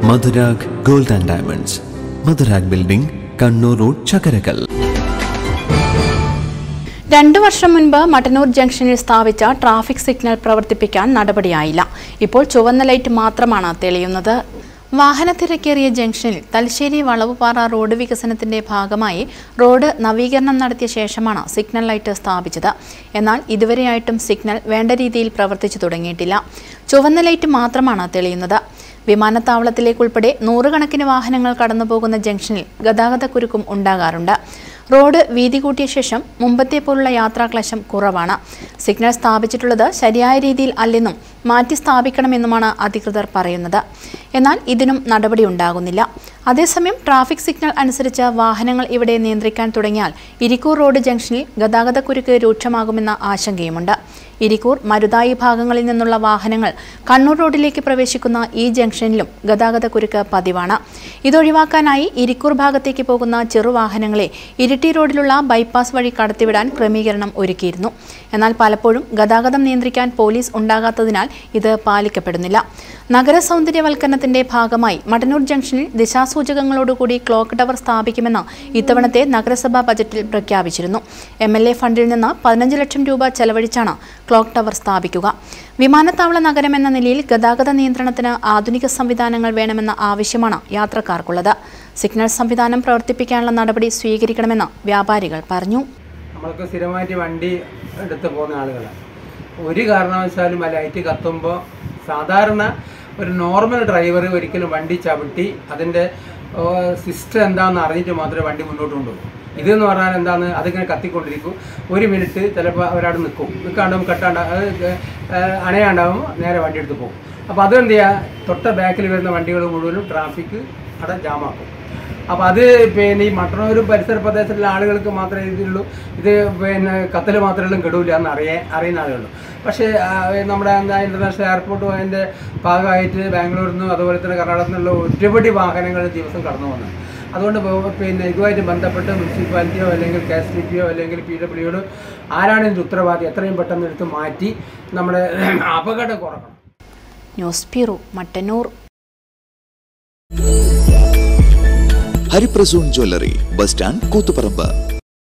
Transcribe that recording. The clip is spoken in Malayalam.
Madhurag gold and diamonds Madhurag building Kannur road Chakkarakkal രണ്ടു വർഷം മുൻപ് മട്ടന്നൂർ ജംഗ്ഷനിൽ സ്ഥാപിച്ച ട്രാഫിക് സിഗ്നൽ പ്രവർത്തിപ്പിക്കാൻ നടപടിയായില്ല ഇപ്പോൾ ചുവന്ന ലൈറ്റ് മാത്രമാണ് തെളിയുന്നത് വാഹനത്തിരക്കേറിയ ജംഗ്ഷനിൽ തലശ്ശേരി വളവുപാറ റോഡ് വികസനത്തിന്റെ ഭാഗമായി റോഡ് നവീകരണം നടത്തിയ ശേഷമാണ് സിഗ്നൽ ലൈറ്റ് സ്ഥാപിച്ചത് എന്നാൽ ഇതുവരെയായിട്ടും സിഗ്നൽ വേണ്ട രീതിയിൽ പ്രവർത്തിച്ചു തുടങ്ങിയിട്ടില്ല ചുവന്ന ലൈറ്റ് മാത്രമാണ് തെളിയുന്നത് വിമാനത്താവളത്തിലേക്കുൾപ്പെടെ നൂറുകണക്കിന് വാഹനങ്ങൾ കടന്നുപോകുന്ന ജംഗ്ഷനിൽ ഗതാഗതക്കുരുക്കും ഉണ്ടാകാറുണ്ട് റോഡ് വീതി കൂട്ടിയ ശേഷം മുമ്പത്തെ പോലുള്ള യാത്രാക്ലേശം കുറവാണ് സിഗ്നൽ സ്ഥാപിച്ചിട്ടുള്ളത് ശരിയായ രീതിയിൽ അല്ലെന്നും മാറ്റി സ്ഥാപിക്കണമെന്നുമാണ് അധികൃതർ പറയുന്നത് എന്നാൽ ഇതിനും നടപടി ഉണ്ടാകുന്നില്ല അതേസമയം ട്രാഫിക് സിഗ്നൽ അനുസരിച്ച് വാഹനങ്ങൾ ഇവിടെ നിയന്ത്രിക്കാൻ തുടങ്ങിയാൽ ഇരിക്കൂർ റോഡ് ജംഗ്ഷനിൽ ഗതാഗതക്കുരുക്ക് രൂക്ഷമാകുമെന്ന ആശങ്കയുമുണ്ട് ഇരിക്കൂർ മരുതായി ഭാഗങ്ങളിൽ നിന്നുള്ള വാഹനങ്ങൾ കണ്ണൂർ റോഡിലേക്ക് പ്രവേശിക്കുന്ന ഈ ജംഗ്ഷനിലും ഗതാഗതക്കുരുക്ക് പതിവാണ് ഇതൊഴിവാക്കാനായി ഇരിക്കൂർ ഭാഗത്തേക്ക് പോകുന്ന ചെറുവാഹനങ്ങളെ ഇരിട്ടി റോഡിലുള്ള ബൈപ്പാസ് വഴി കടത്തിവിടാൻ ക്രമീകരണം ഒരുക്കിയിരുന്നു എന്നാൽ പലപ്പോഴും ഗതാഗതം നിയന്ത്രിക്കാൻ പോലീസ് ഉണ്ടാകാത്തതിനാൽ ഇത് പാലിക്കപ്പെടുന്നില്ല നഗര സൗന്ദര്യവൽക്കരണത്തിന്റെ ഭാഗമായി മട്ടന്നൂർ ജംഗ്ഷനിൽ ദിശാസൂചകങ്ങളോടുകൂടി ക്ലോക്ക് ടവർ സ്ഥാപിക്കുമെന്ന് ഇത്തവണത്തെ നഗരസഭാ ബജറ്റിൽ പ്രഖ്യാപിച്ചിരുന്നു എം എൽ എ ഫണ്ടിൽ നിന്ന് പതിനഞ്ച് ലക്ഷം രൂപ ചെലവഴിച്ചാണ് ക്ലോക്ക് ടവർ സ്ഥാപിക്കുക വിമാനത്താവള നഗരം എന്ന നിലയിൽ ഗതാഗത നിയന്ത്രണത്തിന് ആധുനിക സംവിധാനങ്ങൾ വേണമെന്ന ആവശ്യമാണ് യാത്രക്കാർക്കുള്ളത് സിഗ്നൽ സംവിധാനം പ്രവർത്തിപ്പിക്കാനുള്ള നടപടി സ്വീകരിക്കണമെന്ന് വ്യാപാരികൾ പറഞ്ഞു നമ്മൾക്ക് സ്ഥിരമായിട്ട് വണ്ടി എടുത്ത് പോകുന്ന ആളുകളാണ് ഒരു കാരണവശാലും ആ ലൈറ്റ് കത്തുമ്പോൾ സാധാരണ ഒരു നോർമൽ ഡ്രൈവർ ഒരിക്കലും വണ്ടി ചവിട്ടി അതിൻ്റെ സിസ്റ്റം എന്താണെന്ന് അറിഞ്ഞിട്ട് മാത്രമേ വണ്ടി മുന്നോട്ട് കൊണ്ടുപോകൂ ഇതെന്ന് പറഞ്ഞാൽ എന്താണ് അതിങ്ങനെ കത്തിക്കൊണ്ടിരിക്കും ഒരു മിനിറ്റ് ചിലപ്പോൾ ഒരാൾ നിൽക്കും നിൽക്കാണ്ടും കെട്ടാണ്ട് അത് ഏഹ് അണയാണ്ടാവും നേരെ വണ്ടി എടുത്ത് പോകും അപ്പോൾ അതെന്ത് ചെയ്യുക തൊട്ട ബാക്കിൽ വരുന്ന വണ്ടികൾ മുഴുവനും ട്രാഫിക് അവിടെ ജാമാക്കും അപ്പോൾ അത് പിന്നെ ഈ മട്ടന്നൂർ പരിസര പ്രദേശത്തുള്ള ആളുകൾക്ക് മാത്രമേ ഇതിലുള്ളൂ ഇത് പിന്നെ കത്തൽ മാത്രമേ കെടൂല എന്ന് അറിയാൻ അറിയുന്ന ആളുകളുള്ളൂ പക്ഷേ ആ, നമ്മുടെ എന്താ ഇൻ്റർനാഷണൽ എയർപോർട്ടും അതിൻ്റെ ഭാഗമായിട്ട് ബാംഗ്ലൂരിൽ നിന്നും അതുപോലെ തന്നെ കർണാടകത്തിൽ നിന്നുള്ള ഒരുപടി വാഹനങ്ങൾ ദിവസം കടന്നു പോകുന്നത് അതുകൊണ്ട് ബഹു- പിന്നെ ഇതുമായിട്ട് ബന്ധപ്പെട്ട് മുനിസിപ്പാലിറ്റിയോ അല്ലെങ്കിൽ കെ എസ് ഡി പിയോ അല്ലെങ്കിൽ പി ഡബ്ല്യുയോട് ആരാണ് ഇതിൻ്റെ ഉത്തരവാദി എത്രയും പെട്ടെന്ന് എടുത്ത് മാറ്റി നമ്മുടെ അപകടം കുറക്കണം news bureau Mattannur Hariprasoon jewellery bus stand Koothuparamba